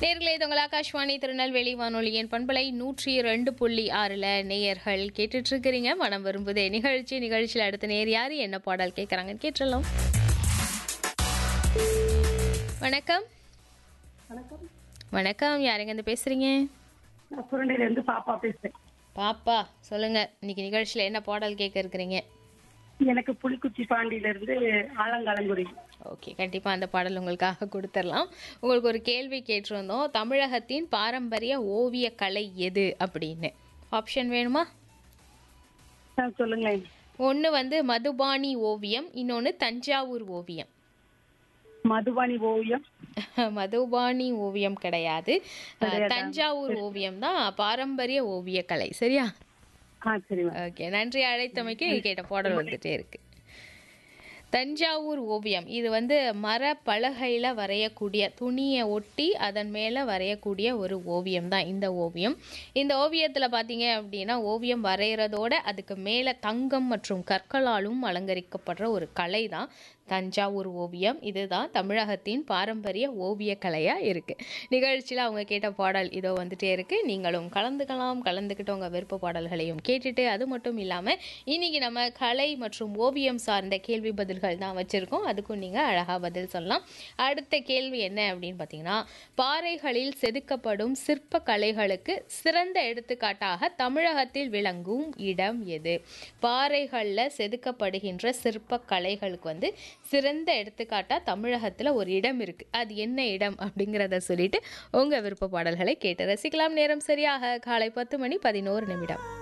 நேர்களே இது உங்கள் ஆகாஷ்வாணி திருநெல்வேலி வானொலியின் பண்பலை நூற்றி ரெண்டு புள்ளி ஆறில் நேயர்கள் கேட்டுட்டு இருக்கிறீங்க மனம் விரும்புதே நிகழ்ச்சி நிகழ்ச்சியில் அடுத்த நேர் யார் என்ன பாடல் கேட்குறாங்கன்னு கேட்டுடலாம் வணக்கம் வணக்கம் வணக்கம் யாருங்க இருந்து பேசுறீங்க நான் சுரண்டையில இருந்து பாப்பா பேசுறேன் பாப்பா சொல்லுங்க இன்னைக்கு நிகழ்ச்சியில் என்ன பாடல் கேட்க இருக்கிறீங்க எனக்கு புலிக்குச்சி பாண்டியில இருந்து ஆலங்காலங்குடி ஓகே கண்டிப்பாக அந்த பாடல் உங்களுக்காக கொடுத்துடலாம் உங்களுக்கு ஒரு கேள்வி கேட்டிருந்தோம் தமிழகத்தின் பாரம்பரிய ஓவிய கலை எது அப்படின்னு ஆப்ஷன் வேணுமா ஆ, சொல்லுங்களேன் ஒன்று வந்து மதுபானி ஓவியம் இன்னொன்று தஞ்சாவூர் ஓவியம் மதுபானி ஓவியம் மதுபானி ஓவியம் கிடையாது அஹ், தஞ்சாவூர் ஓவியம் தான் பாரம்பரிய ஓவிய கலை சரியா ஆ சரி மேம் ஓகே நன்றி அழைத்தமைக்கு நீங்க கேட்ட பாடல் வந்துட்டே இருக்கு தஞ்சாவூர் ஓவியம் இது வந்து மர பலகையில் வரையக்கூடிய துணியை ஒட்டி அதன் மேலே வரையக்கூடிய ஒரு ஓவியம் தான் இந்த ஓவியம் இந்த ஓவியத்தில் பார்த்தீங்க அப்படின்னா ஓவியம் வரைகிறதோட அதுக்கு மேலே தங்கம் மற்றும் கற்களாலும் அலங்கரிக்கப்படுற ஒரு கலை தான் தஞ்சாவூர் ஓவியம் இதுதான் தமிழகத்தின் பாரம்பரிய ஓவிய கலையாக இருக்குது நிகழ்ச்சியில் அவங்க கேட்ட பாடல் இதோ வந்துட்டே இருக்குது நீங்களும் கலந்துக்கலாம் கலந்துக்கிட்டு உங்கள் விருப்ப பாடல்களையும் கேட்டுட்டு அது மட்டும் இல்லாமல் இன்னைக்கு நம்ம கலை மற்றும் ஓவியம் சார்ந்த கேள்வி பதில்கள் தான் வச்சுருக்கோம் அதுக்கும் நீங்கள் அழகாக பதில் சொல்லலாம் அடுத்த கேள்வி என்ன அப்படின்னு பார்த்தீங்கன்னா பாறைகளில் செதுக்கப்படும் சிற்ப கலைகளுக்கு சிறந்த எடுத்துக்காட்டாக தமிழகத்தில் விளங்கும் இடம் எது பாறைகளில் செதுக்கப்படுகின்ற சிற்ப கலைகளுக்கு வந்து சிறந்த எடுத்துக்காட்டாக தமிழகத்தில் ஒரு இடம் இருக்குது அது என்ன இடம் அப்படிங்கிறத சொல்லிட்டு உங்கள் விருப்ப பாடல்களை கேட்டு ரசிக்கலாம் நேரம் சரியாக காலை பத்து மணி பதினோரு நிமிடம்